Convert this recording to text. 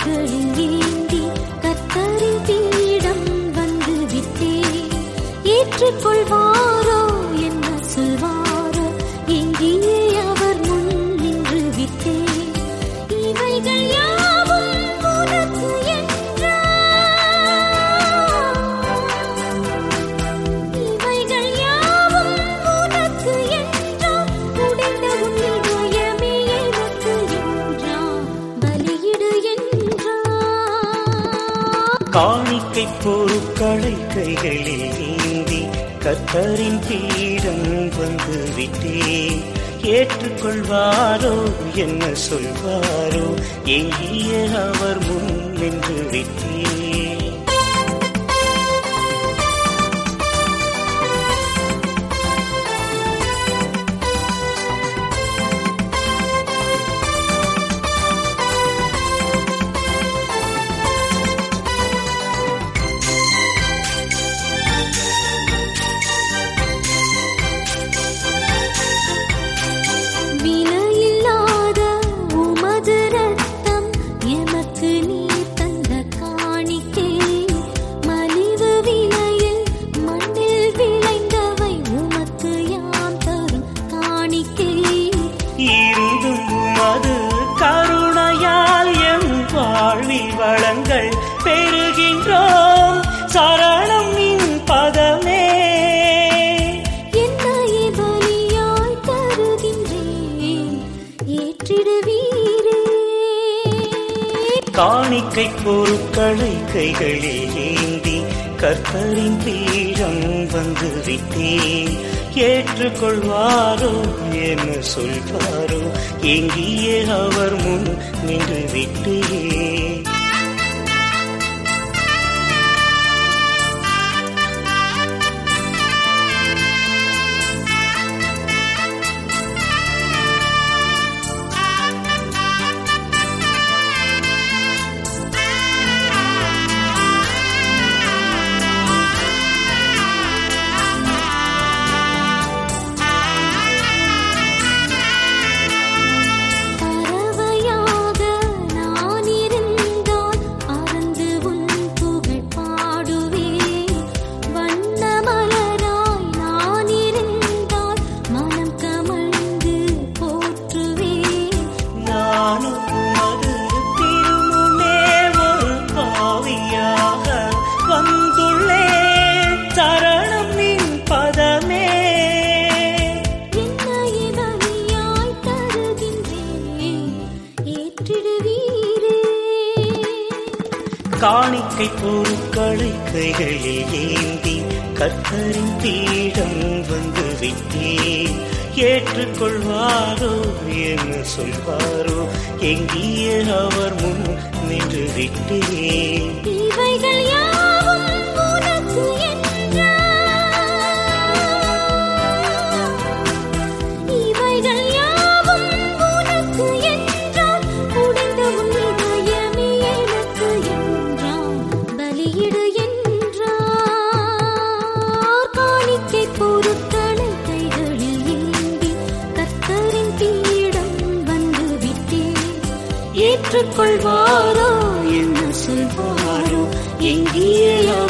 கைகளில் ஏந்தி கத்தரின் பீடம் வந்து விட்டேன் ஏற்றுக்கொள்வாரோ என்ன சொல்வாரோ எங்கேயே அவர் முன் நின்று விட்டேன் இவைகள் யாவும் உனக்கு என்றார் இவைகள் யாவும் உனக்கு என்றார் உடைந்த உன் இதயமே எனக்கு என்றார் பலியிடு என்றார் காணிக்கை பொருட்களை கைகளில் ஏந்தி கத்தரின் பீடம் வந்து விட்டேன் ஏற்றுக்கொள்வாரோ என்ன சொல்வாரோ எங்கிய அவர் முன் நின்று விட்டேன் விலையில்லாத உமது ரத்தம் எமக்கு நீ தந்த காணிக்கை மலிவு விலையில் மண்ணில் விளைந்தவை உமக்கு யாம் தரும் காணிக்கை இருந்தும் உமது கருணையால் எம் வாழ்வில் வளங்கள் பெறுகின்றோம் சரணம் நின் பதமே என்னையே பலியாய் தருகின்றேன் ஏற்றிடுவீரே காணிக்கை பொருட்களை கைகளில் ஏந்தி கர்த்தரின் பீடம் வந்து விட்டேன் ஏற்றுக்கொள்வாரோ என்ன சொல்வாரோ எங்கியே அவர் முன் நின்று விட்டேன் பறவையாக நான் இருந்தால் பறந்து உன் புகழ் பாடுவேன் வண்ண மலராய் நான் இருந்தால் மனம் கமழ்ந்து போற்றுவேன் நானும் உமது திருமுன்னே ஒரு பாவியாக வந்துள்ளேன் சரணம் நின் பதமே என்னையே பலியாய் தருகின்றேன் ஏற்றிடுவீரே காணிக்கை பொருட்களை கைகளில் ஏந்தி கர்த்தரின் பீடம் வந்து விட்டேன் ஏற்றுக்கொள்வாரோ என்ன சொல்வாரோ எங்கிய அவர் முன் நின்று விட்டேன் இவைகள் யாவும் உனக்கு என்றார் இவைகள் யாவும் உனக்கு என்றார் உடைந்த உன் இதயமே எனக்கு என்றார் பலியிடு என்றார் காணிக்கை பொருட்களை கைகளில் ஏந்தி கர்த்தரின் பீடம் வந்து விட்டேன் ஏற்றுக்கொள்வாரோ என்ன சொல்வாரோ எங்கே